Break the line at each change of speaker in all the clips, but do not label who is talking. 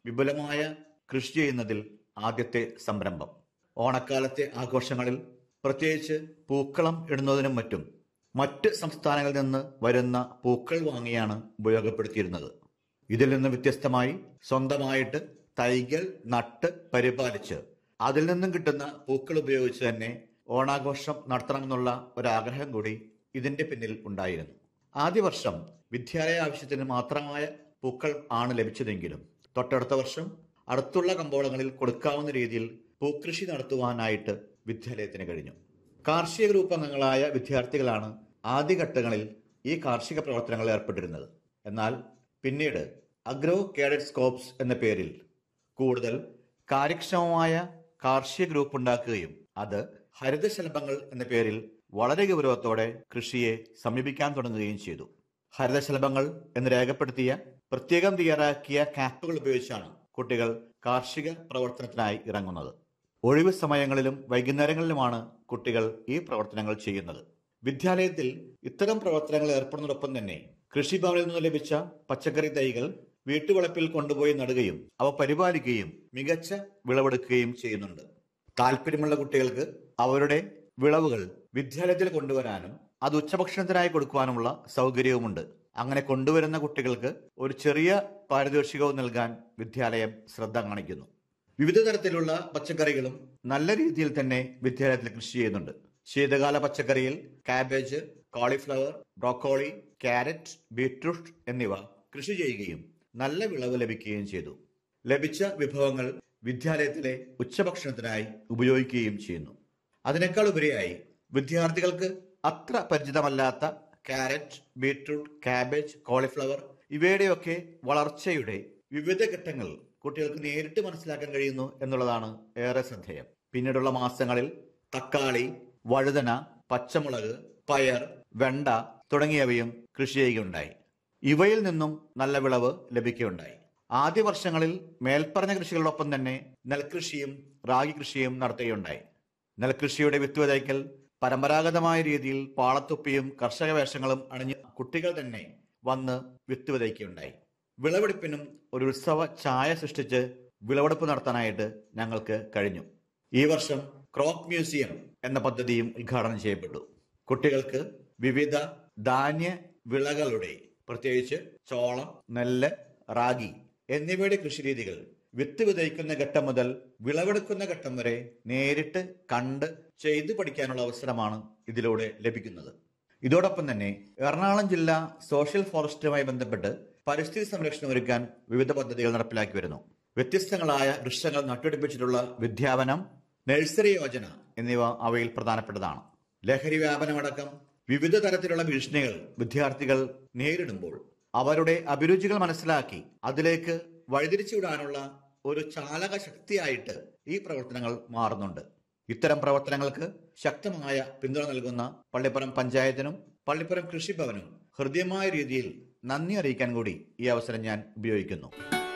വിപുലമായ കൃഷി ചെയ്യുന്നതിൽ ആദ്യത്തെ സംരംഭം ഓണക്കാലത്തെ ആഘോഷങ്ങളിൽ പ്രത്യേകിച്ച് പൂക്കളം ഇടുന്നതിനും മറ്റും മറ്റ് സംസ്ഥാനങ്ങളിൽ നിന്ന് വരുന്ന പൂക്കൾ വാങ്ങിയാണ് ഉപയോഗപ്പെടുത്തിയിരുന്നത് ഇതിൽ നിന്ന് വ്യത്യസ്തമായി സ്വന്തമായിട്ട് തൈകൾ നട്ട് പരിപാലിച്ച് അതിൽ നിന്നും കിട്ടുന്ന പൂക്കൾ ഉപയോഗിച്ച് തന്നെ ഓണാഘോഷം നടത്തണമെന്നുള്ള ഒരാഗ്രഹം കൂടി ഇതിന്റെ പിന്നിൽ ഉണ്ടായിരുന്നു ആദ്യ വർഷം വിദ്യാലയ ആവശ്യത്തിന് മാത്രമായ പൂക്കൾ ആണ് ലഭിച്ചതെങ്കിലും തൊട്ടടുത്ത വർഷം അടുത്തുള്ള കമ്പോളങ്ങളിൽ കൊടുക്കാവുന്ന രീതിയിൽ പൂക്കൃഷി നടത്തുവാനായിട്ട് വിദ്യാലയത്തിന് കഴിഞ്ഞു കാർഷിക ഗ്രൂപ്പ് അംഗങ്ങളായ വിദ്യാർത്ഥികളാണ് ആദ്യഘട്ടങ്ങളിൽ ഈ കാർഷിക പ്രവർത്തനങ്ങളിൽ ഏർപ്പെട്ടിരുന്നത് എന്നാൽ പിന്നീട് അഗ്രോ കേഡറ്റ് സ്കോപ്സ് എന്ന പേരിൽ കൂടുതൽ കാര്യക്ഷമമായ കാർഷിക ഗ്രൂപ്പ് ഉണ്ടാക്കുകയും അത് ഹരിതശലഭങ്ങൾ എന്ന പേരിൽ വളരെ ഗൗരവത്തോടെ കൃഷിയെ സമീപിക്കാൻ തുടങ്ങുകയും ചെയ്തു ഹരിതശലഭങ്ങൾ എന്ന് രേഖപ്പെടുത്തിയ പ്രത്യേകം തയ്യാറാക്കിയ കാപ്പുകൾ ഉപയോഗിച്ചാണ് കുട്ടികൾ കാർഷിക പ്രവർത്തനത്തിനായി ഇറങ്ങുന്നത് ഒഴിവ് സമയങ്ങളിലും വൈകുന്നേരങ്ങളിലുമാണ് കുട്ടികൾ ഈ പ്രവർത്തനങ്ങൾ ചെയ്യുന്നത് വിദ്യാലയത്തിൽ ഇത്തരം പ്രവർത്തനങ്ങൾ ഏർപ്പെടുന്നതോടൊപ്പം തന്നെ കൃഷിഭവനിൽ നിന്ന് ലഭിച്ച പച്ചക്കറി തൈകൾ വീട്ടുവളപ്പിൽ കൊണ്ടുപോയി നടുകയും അവ പരിപാലിക്കുകയും മികച്ച വിളവെടുക്കുകയും ചെയ്യുന്നുണ്ട് താല്പര്യമുള്ള കുട്ടികൾക്ക് അവരുടെ വിളവുകൾ വിദ്യാലയത്തിൽ കൊണ്ടുവരാനും അത് ഉച്ചഭക്ഷണത്തിനായി കൊടുക്കുവാനുമുള്ള സൗകര്യവുമുണ്ട് അങ്ങനെ കൊണ്ടുവരുന്ന കുട്ടികൾക്ക് ഒരു ചെറിയ പാരിതോഷികവും നൽകാൻ വിദ്യാലയം ശ്രദ്ധ കാണിക്കുന്നു വിവിധ തരത്തിലുള്ള പച്ചക്കറികളും നല്ല രീതിയിൽ തന്നെ വിദ്യാലയത്തിൽ കൃഷി ചെയ്യുന്നുണ്ട് ശീതകാല പച്ചക്കറിയിൽ cabbage cauliflower broccoli carrot beetroot എന്നിവ കൃഷി ചെയ്യുകയും നല്ല വിളവ് ലഭിക്കുകയും ചെയ്തു ലഭിച്ച വിഭവങ്ങൾ വിദ്യാലയത്തിലെ ഉച്ചഭക്ഷണത്തിനായി ഉപയോഗിക്കുകയും ചെയ്യുന്നു അതിനേക്കാൾ ഉപരിയായി വിദ്യാർത്ഥികൾക്ക് അത്ര പരിചിതമല്ലാത്ത ക്യാരറ്റ് ബീറ്റ്റൂട്ട് കാബേജ് കോളിഫ്ലവർ ഇവയുടെയൊക്കെ വളർച്ചയുടെ വിവിധ ഘട്ടങ്ങൾ കുട്ടികൾക്ക് നേരിട്ട് മനസ്സിലാക്കാൻ കഴിയുന്നു എന്നുള്ളതാണ് ഏറെ ശ്രദ്ധേയം പിന്നീടുള്ള മാസങ്ങളിൽ തക്കാളി വഴുതന പച്ചമുളക് പയർ വെണ്ട തുടങ്ങിയവയും കൃഷി ചെയ്യുകയുണ്ടായി ഇവയിൽ നിന്നും നല്ല വിളവ് ലഭിക്കുകയുണ്ടായി ആദ്യ വർഷങ്ങളിൽ മേൽപ്പറഞ്ഞ കൃഷികളോടൊപ്പം തന്നെ നെൽകൃഷിയും റാഗി കൃഷിയും നടത്തുകയുണ്ടായി നെൽകൃഷിയുടെ വിത്ത് വിതയ്ക്കൽ പരമ്പരാഗതമായ രീതിയിൽ പാളത്തൊപ്പിയും കർഷക വേഷങ്ങളും അണിഞ്ഞ് കുട്ടികൾ തന്നെ വന്ന് വിത്ത് വിതയ്ക്കുകയുണ്ടായി വിളവെടുപ്പിനും ഒരു ഉത്സവ ഛായ സൃഷ്ടിച്ച് വിളവെടുപ്പ് നടത്താനായിട്ട് ഞങ്ങൾക്ക് കഴിഞ്ഞു ഈ വർഷം ക്രോപ്പ് മ്യൂസിയം എന്ന പദ്ധതിയും ഉദ്ഘാടനം ചെയ്യപ്പെട്ടു കുട്ടികൾക്ക് വിവിധ ധാന്യ വിളകളുടെ പ്രത്യേകിച്ച് ചോളം നെല്ല് റാഗി എന്നിവയുടെ കൃഷിരീതികൾ വിത്ത് വിതയ്ക്കുന്ന ഘട്ടം മുതൽ വിളവെടുക്കുന്ന ഘട്ടം വരെ നേരിട്ട് കണ്ട് ചെയ്തു പഠിക്കാനുള്ള അവസരമാണ് ഇതിലൂടെ ലഭിക്കുന്നത് ഇതോടൊപ്പം തന്നെ എറണാകുളം ജില്ല സോഷ്യൽ ഫോറസ്റ്റുമായി ബന്ധപ്പെട്ട് പരിസ്ഥിതി സംരക്ഷണം ഒരുക്കാൻ വിവിധ പദ്ധതികൾ നടപ്പിലാക്കി വരുന്നു വ്യത്യസ്തങ്ങളായ വൃക്ഷങ്ങൾ നട്ടുപിടിപ്പിച്ചിട്ടുള്ള വിദ്യാപനം നഴ്സറി യോജന എന്നിവ അവയിൽ പ്രധാനപ്പെട്ടതാണ് ലഹരി വ്യാപനമടക്കം വിവിധ തരത്തിലുള്ള ഭീഷണികൾ വിദ്യാർത്ഥികൾ നേരിടുമ്പോൾ അവരുടെ അഭിരുചികൾ മനസ്സിലാക്കി അതിലേക്ക് വഴിതിരിച്ചുവിടാനുള്ള ഒരു ചാലക ശക്തിയായിട്ട് ഈ പ്രവർത്തനങ്ങൾ മാറുന്നുണ്ട് ഇത്തരം പ്രവർത്തനങ്ങൾക്ക് ശക്തമായ പിന്തുണ നൽകുന്ന പള്ളിപ്പുറം പഞ്ചായത്തിനും പള്ളിപ്പുറം കൃഷിഭവനും ഹൃദ്യമായ രീതിയിൽ നന്ദി അറിയിക്കാൻ കൂടി ഈ അവസരം ഞാൻ ഉപയോഗിക്കുന്നു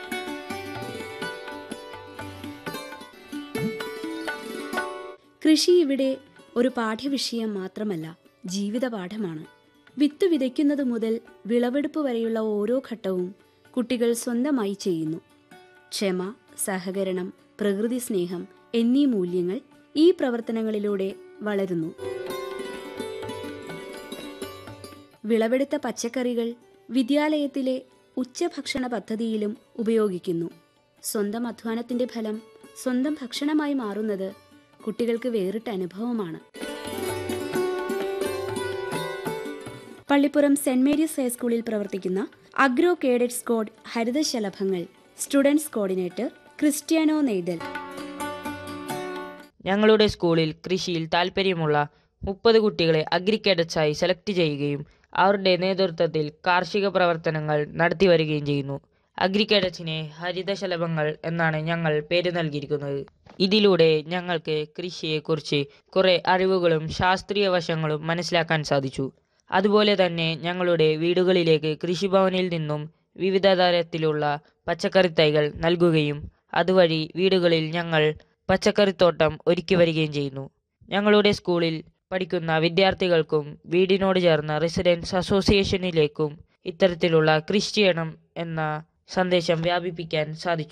കൃഷി ഇവിടെ ഒരു പാഠ്യവിഷയം മാത്രമല്ല ജീവിത പാഠമാണ് വിത്ത് വിതയ്ക്കുന്നത് മുതൽ വിളവെടുപ്പ് വരെയുള്ള ഓരോ ഘട്ടവും കുട്ടികൾ സ്വന്തമായി ചെയ്യുന്നു ക്ഷമ സഹകരണം പ്രകൃതി സ്നേഹം എന്നീ മൂല്യങ്ങൾ ഈ പ്രവർത്തനങ്ങളിലൂടെ വളരുന്നു വിളവെടുത്ത പച്ചക്കറികൾ വിദ്യാലയത്തിലെ ഉച്ചഭക്ഷണ പദ്ധതിയിലും ഉപയോഗിക്കുന്നു സ്വന്തം അധ്വാനത്തിന്റെ ഫലം സ്വന്തം ഭക്ഷണമായി മാറുന്നത് കുട്ടികൾക്ക് വേറിട്ട അനുഭവമാണ് പള്ളിപ്പുറം സെന്റ് മേരീസ് ഹൈസ്കൂളിൽ പ്രവർത്തിക്കുന്ന അഗ്രോ കേഡറ്റ് സ്ക്വാഡ് ഹരിതശലഭങ്ങൾ സ്റ്റുഡൻസ് കോർഡിനേറ്റർ ക്രിസ്ത്യാനോ നെയ്തൽ
ഞങ്ങളുടെ സ്കൂളിൽ കൃഷിയിൽ താൽപ്പര്യമുള്ള മുപ്പത് കുട്ടികളെ അഗ്രിക്കേഡറ്റ്സായി സെലക്ട് ചെയ്യുകയും അവരുടെ നേതൃത്വത്തിൽ കാർഷിക പ്രവർത്തനങ്ങൾ നടത്തി വരികയും ചെയ്യുന്നു അഗ്രിക്കേഡറ്റ്സിനെ ഹരിതശലഭങ്ങൾ എന്നാണ് ഞങ്ങൾ പേര് നൽകിയിരിക്കുന്നത് ഇതിലൂടെ ഞങ്ങൾക്ക് കൃഷിയെക്കുറിച്ച് കുറേ അറിവുകളും ശാസ്ത്രീയ വശങ്ങളും മനസ്സിലാക്കാൻ സാധിച്ചു അതുപോലെ തന്നെ ഞങ്ങളുടെ വീടുകളിലേക്ക് കൃഷിഭവനിൽ നിന്നും വിവിധ തരത്തിലുള്ള പച്ചക്കറി തൈകൾ നൽകുകയും അതുവഴി വീടുകളിൽ ഞങ്ങൾ പച്ചക്കറിത്തോട്ടം ഒരുക്കി വരികയും ചെയ്യുന്നു ഞങ്ങളുടെ സ്കൂളിൽ പഠിക്കുന്ന വിദ്യാർത്ഥികൾക്കും വീടിനോട് ചേർന്ന റെസിഡൻസ് അസോസിയേഷനിലേക്കും ഇത്തരത്തിലുള്ള കൃഷി ചെയ്യണം എന്ന സന്ദേശം വ്യാപിപ്പിക്കാൻ സാധിച്ചു